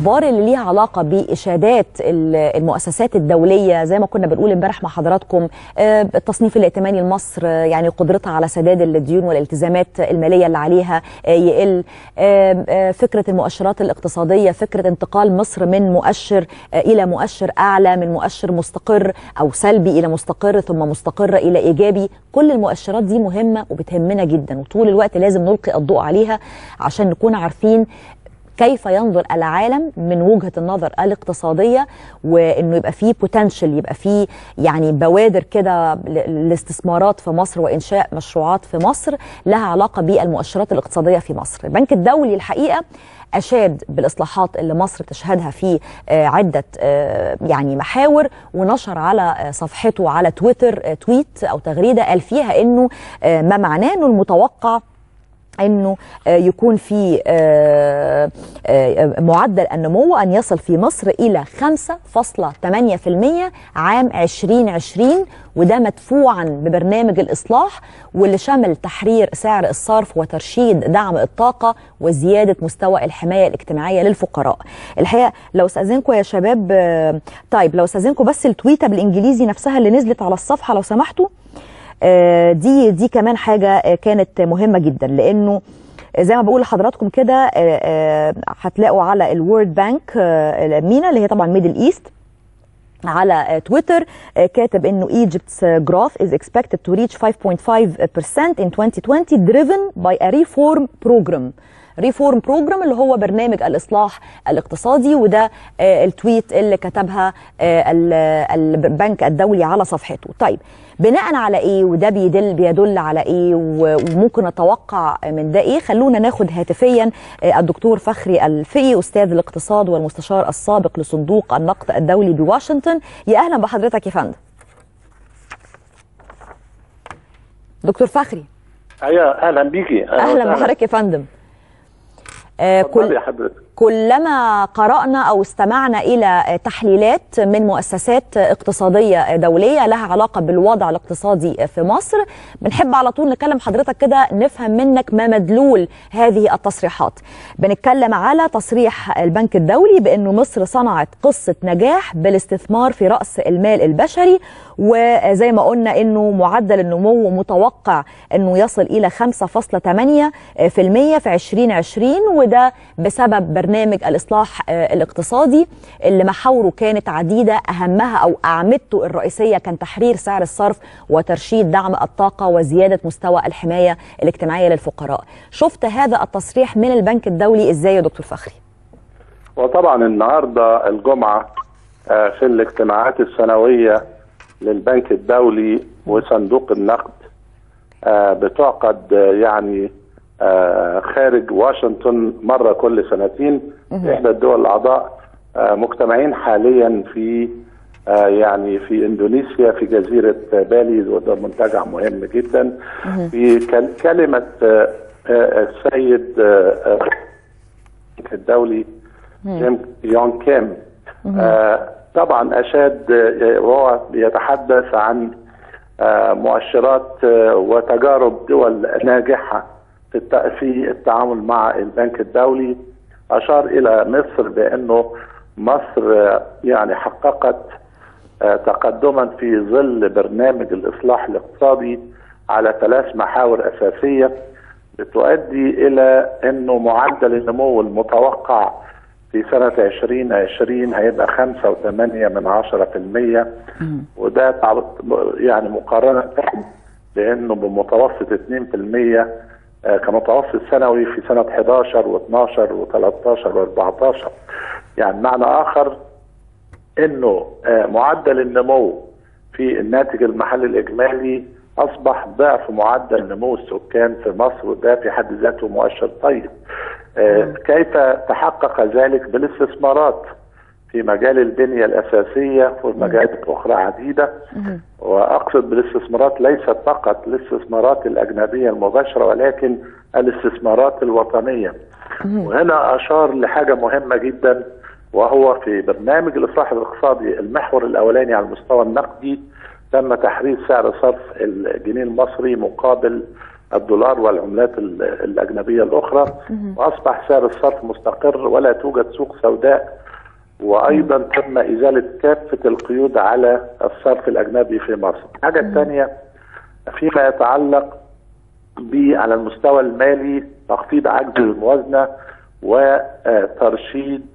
الاخبار اللي ليها علاقه باشادات المؤسسات الدوليه زي ما كنا بنقول امبارح مع حضراتكم التصنيف الائتماني لمصر يعني قدرتها على سداد الديون والالتزامات الماليه اللي عليها يقل فكره المؤشرات الاقتصاديه فكره انتقال مصر من مؤشر الى مؤشر اعلى من مؤشر مستقر او سلبي الى مستقر ثم مستقر الى ايجابي كل المؤشرات دي مهمه وبتهمنا جدا وطول الوقت لازم نلقي الضوء عليها عشان نكون عارفين كيف ينظر العالم من وجهه النظر الاقتصاديه وانه يبقى فيه بوتنشال يبقى فيه يعني بوادر كده الاستثمارات في مصر وانشاء مشروعات في مصر لها علاقه بالمؤشرات الاقتصاديه في مصر. البنك الدولي الحقيقه اشاد بالاصلاحات اللي مصر تشهدها في عده يعني محاور ونشر على صفحته على تويتر تويت او تغريده قال فيها انه ما معناه انه المتوقع انه يكون في معدل النمو ان يصل في مصر الى 5.8% عام 2020 وده مدفوعا ببرنامج الاصلاح واللي شمل تحرير سعر الصرف وترشيد دعم الطاقه وزياده مستوى الحمايه الاجتماعيه للفقراء. الحقيقه لو استاذنكم يا شباب طيب لو استاذنكم بس التويته بالانجليزي نفسها اللي نزلت على الصفحه لو سمحتوا دي دي كمان حاجه كانت مهمه جدا لانه زي ما بقول لحضراتكم كده هتلاقوا على الورد بانك مينا اللي هي طبعا ميدل ايست على تويتر كاتب انه Egypt's growth is expected to reach 5.5% in 2020 driven by a reform program ريفورم بروجرام اللي هو برنامج الاصلاح الاقتصادي وده التويت اللي كتبها البنك الدولي على صفحته طيب بناء على ايه وده بيدل بيدل على ايه وممكن نتوقع من ده ايه خلونا ناخد هاتفيا الدكتور فخري الفقي استاذ الاقتصاد والمستشار السابق لصندوق النقد الدولي بواشنطن يا اهلا بحضرتك يا فندم دكتور فخري ايوه اهلا بيكي اهلا بحضرتك يا فندم آه كل كلما قرأنا أو استمعنا إلى تحليلات من مؤسسات اقتصادية دولية لها علاقة بالوضع الاقتصادي في مصر بنحب على طول نكلم حضرتك كده نفهم منك ما مدلول هذه التصريحات بنتكلم على تصريح البنك الدولي بأنه مصر صنعت قصة نجاح بالاستثمار في رأس المال البشري وزي ما قلنا أنه معدل النمو متوقع أنه يصل إلى 5.8% في 2020 وده بسبب برنامج الإصلاح الاقتصادي اللي محاوره كانت عديدة أهمها أو أعمدته الرئيسية كان تحرير سعر الصرف وترشيد دعم الطاقة وزيادة مستوى الحماية الاجتماعية للفقراء شفت هذا التصريح من البنك الدولي إزاي يا دكتور فخري؟ وطبعا النهاردة الجمعة في الاجتماعات السنوية للبنك الدولي وصندوق النقد بتعقد يعني آه خارج واشنطن مره كل سنتين احدى الدول الاعضاء آه مجتمعين حاليا في آه يعني في اندونيسيا في جزيره بالي وده منتجع مهم جدا في كلمه السيد الدولي جيم يون كيم طبعا اشاد وهو بيتحدث عن مؤشرات وتجارب دول ناجحه في التعامل مع البنك الدولي اشار الى مصر بانه مصر يعني حققت تقدما في ظل برنامج الاصلاح الاقتصادي على ثلاث محاور اساسيه بتؤدي الى انه معدل النمو المتوقع في سنة 2020 هيبقى 5.8 من 10% وده يعني مقارنة بانه بمتوسط 2% كمتوسط سنوي في سنة 11 و12 و13 و14 يعني معنى آخر أنه معدل النمو في الناتج المحلي الإجمالي أصبح ضعف معدل نمو السكان في مصر وده في حد ذاته مؤشر طيب كيف تحقق ذلك بالاستثمارات في مجال البنية الأساسية ومجالات أخرى عديدة وأقصد بالاستثمارات ليست فقط الاستثمارات الأجنبية المباشرة ولكن الاستثمارات الوطنية وهنا أشار لحاجة مهمة جدا وهو في برنامج الإصلاح الاقتصادي المحور الأولاني على المستوى النقدي تم تحرير سعر صرف الجنيه المصري مقابل الدولار والعملات ال- الأجنبية الأخرى وأصبح سعر الصرف مستقر ولا توجد سوق سوداء وأيضا تم إزالة كافة القيود على الصرف الأجنبي في مصر الحاجة الثانية فيما يتعلق ب على المستوى المالي تخفيض عجز الموازنة وترشيد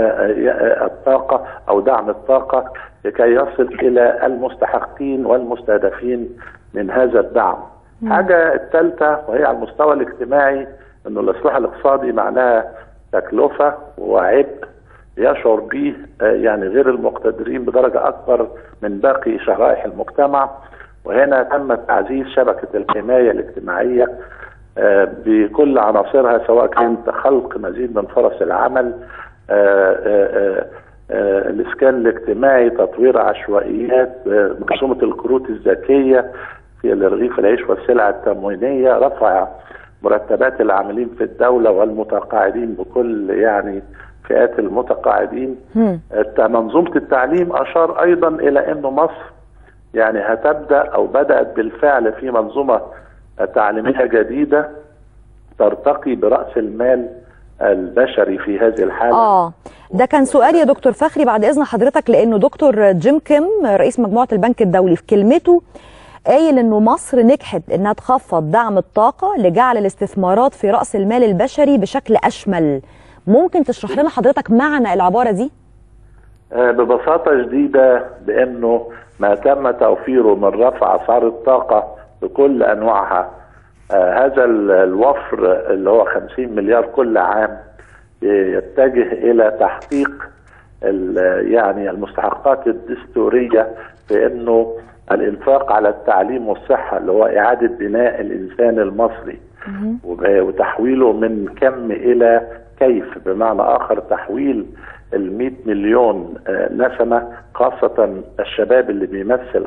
الطاقة أو دعم الطاقة لكي يصل إلى المستحقين والمستهدفين من هذا الدعم حاجة الثالثة وهي على المستوى الاجتماعي أنه الإصلاح الاقتصادي معناها تكلفة وعبء يشعر به آه، يعني غير المقتدرين بدرجة أكبر من باقي شرائح المجتمع وهنا تم تعزيز شبكة الحماية الاجتماعية آه، بكل عناصرها سواء كانت خلق مزيد من فرص العمل آه، آه، آه، آه، الإسكان الاجتماعي تطوير عشوائيات آه، منظومة الكروت الذكية في رغيف العيش والسلع التموينية رفع مرتبات العاملين في الدولة والمتقاعدين بكل يعني فئات المتقاعدين الت- منظومة التعليم أشار أيضا إلى أن مصر يعني هتبدأ أو بدأت بالفعل في منظومة تعليمية جديدة ترتقي برأس المال البشري في هذه الحالة اه ده كان سؤالي يا دكتور فخري بعد اذن حضرتك لانه دكتور جيم كيم رئيس مجموعه البنك الدولي في كلمته قايل انه مصر نجحت انها تخفض دعم الطاقه لجعل الاستثمارات في راس المال البشري بشكل اشمل ممكن تشرح لنا حضرتك معنى العباره دي آه، ببساطة شديدة بأنه ما تم توفيره من رفع أسعار الطاقة بكل أنواعها آه، هذا ال- الوفر اللي هو 50 مليار كل عام يتجه إلى تحقيق ال- يعني المستحقات الدستورية بأنه الإنفاق على التعليم والصحة اللي هو إعادة بناء الإنسان المصري وب- وتحويله من كم إلى كيف بمعنى آخر تحويل ال 100 مليون آه، نسمة خاصة الشباب اللي بيمثل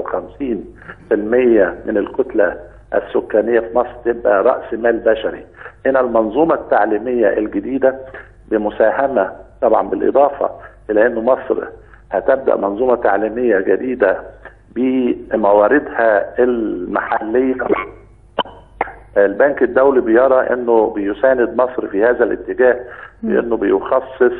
55% من الكتلة السكانية في مصر تبقى رأس مال بشري هنا المنظومة التعليمية الجديدة بمساهمة طبعا بالإضافة إلى أن مصر هتبدأ منظومة تعليمية جديدة بمواردها المحلية البنك الدولي بيرى انه بيساند مصر في هذا الاتجاه بانه بيخصص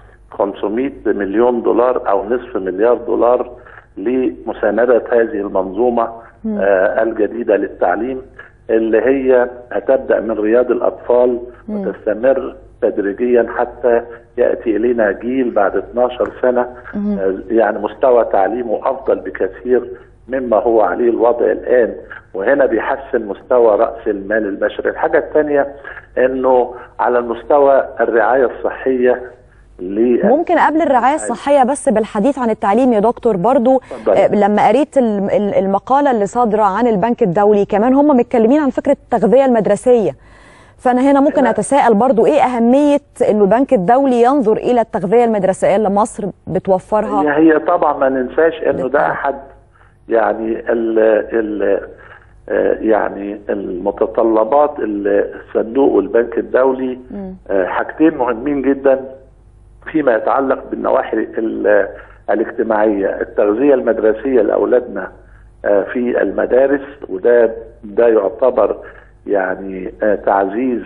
500 مليون دولار او نصف مليار دولار لمساندة هذه المنظومة آه الجديدة للتعليم اللي هي هتبدأ من رياض الأطفال وتستمر تدريجيا حتى يأتي إلينا جيل بعد 12 سنة آه يعني مستوى تعليمه أفضل بكثير مما هو عليه الوضع الآن وهنا بيحسن مستوى رأس المال البشري الحاجة الثانية أنه على المستوى الرعاية الصحية ل- ممكن قبل الرعايه الصحيه بس بالحديث عن التعليم يا دكتور برضو اتفضل. آه، لما قريت ال- ال- المقاله اللي صادره عن البنك الدولي كمان هم متكلمين عن فكره التغذيه المدرسيه فانا هنا ممكن لا. اتساءل برضو ايه اهميه انه البنك الدولي ينظر الى التغذيه المدرسيه اللي مصر بتوفرها هي هي طبعا ما ننساش انه ده احد يعني ال ال آه، يعني المتطلبات اللي صندوق البنك الدولي آه، حاجتين مهمين جدا فيما يتعلق بالنواحي ال- الاجتماعيه التغذيه المدرسيه لاولادنا آه، في المدارس وده ده يعتبر يعني آه، تعزيز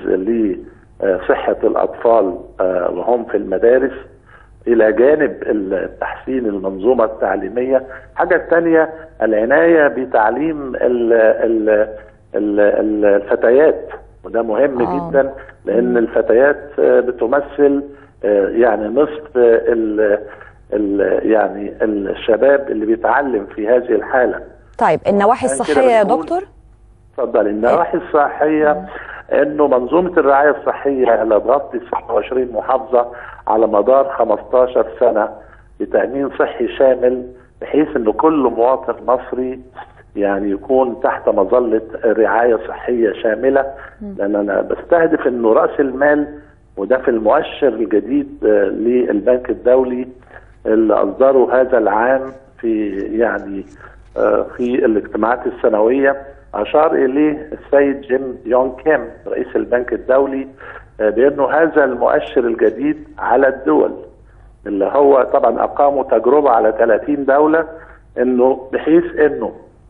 لصحه الاطفال آه، وهم في المدارس الى جانب تحسين المنظومه التعليميه حاجه الثانيه العنايه بتعليم ال ال ال ال الفتيات وده مهم آه. جدا لان الفتيات آه، بتمثل آه، يعني نصف ال ال يعني الشباب اللي بيتعلم في هذه الحاله طيب النواحي عشان كده الصحيه يا بنقول- دكتور اتفضل النواحي الصحيه انه منظومه الرعايه الصحيه اللي تغطي 26 محافظه على مدار 15 سنه بتامين صحي شامل بحيث ان كل مواطن مصري يعني يكون تحت مظله رعايه صحيه شامله لان انا بستهدف انه راس المال وده في المؤشر الجديد آه، للبنك الدولي اللي اصدره هذا العام في يعني آه، في الاجتماعات السنويه اشار اليه السيد جيم يونغ كيم رئيس البنك الدولي آه، بانه هذا المؤشر الجديد على الدول اللي هو طبعا اقاموا تجربه على 30 دوله انه بحيث انه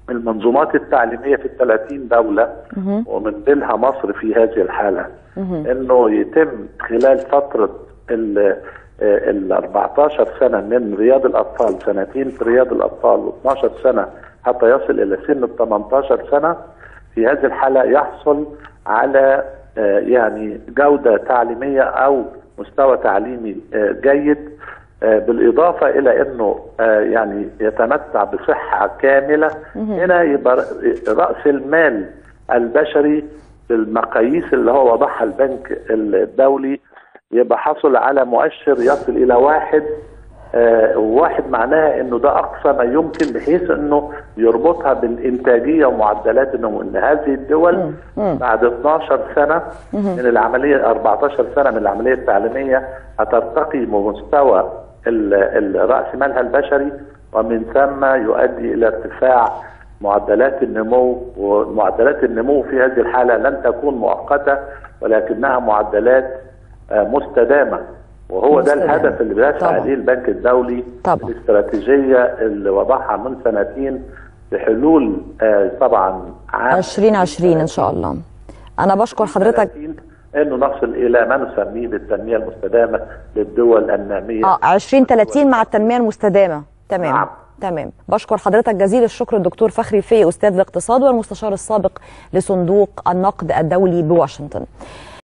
المنظومات التعليميه في ال 30 دوله ومن بينها مصر في هذه الحاله انه يتم خلال فتره ال ال 14 سنه من رياض الاطفال سنتين في رياض الاطفال و12 سنه حتى يصل الى سن ال 18 سنه في هذه الحاله يحصل على آه، يعني جوده تعليميه او مستوى تعليمي آه، جيد آه، بالاضافه الى انه آه، يعني يتمتع بصحه كامله هنا يبقى راس المال البشري بالمقاييس اللي هو وضعها البنك الدولي يبقى حصل على مؤشر يصل الى واحد آه واحد معناها انه ده اقصى ما يمكن بحيث انه يربطها بالانتاجيه ومعدلات النمو ان هذه الدول بعد 12 سنه من العمليه 14 سنه من العمليه التعليميه هترتقي بمستوى ال- ال- راس مالها البشري ومن ثم يؤدي الى ارتفاع معدلات النمو ومعدلات النمو في هذه الحاله لن تكون مؤقته ولكنها معدلات آه، مستدامه وهو ده مستدامة. الهدف اللي بيسعى طبعا. عليه البنك الدولي طبعا. الاستراتيجيه اللي وضعها من سنتين بحلول آه، طبعا عام 2020 ان شاء الله انا بشكر حضرتك 30 انه نصل الى ما نسميه بالتنميه المستدامه للدول الناميه اه 2030 مع التنميه المستدامه تمام نعم. تمام بشكر حضرتك جزيل الشكر الدكتور فخري في استاذ الاقتصاد والمستشار السابق لصندوق النقد الدولي بواشنطن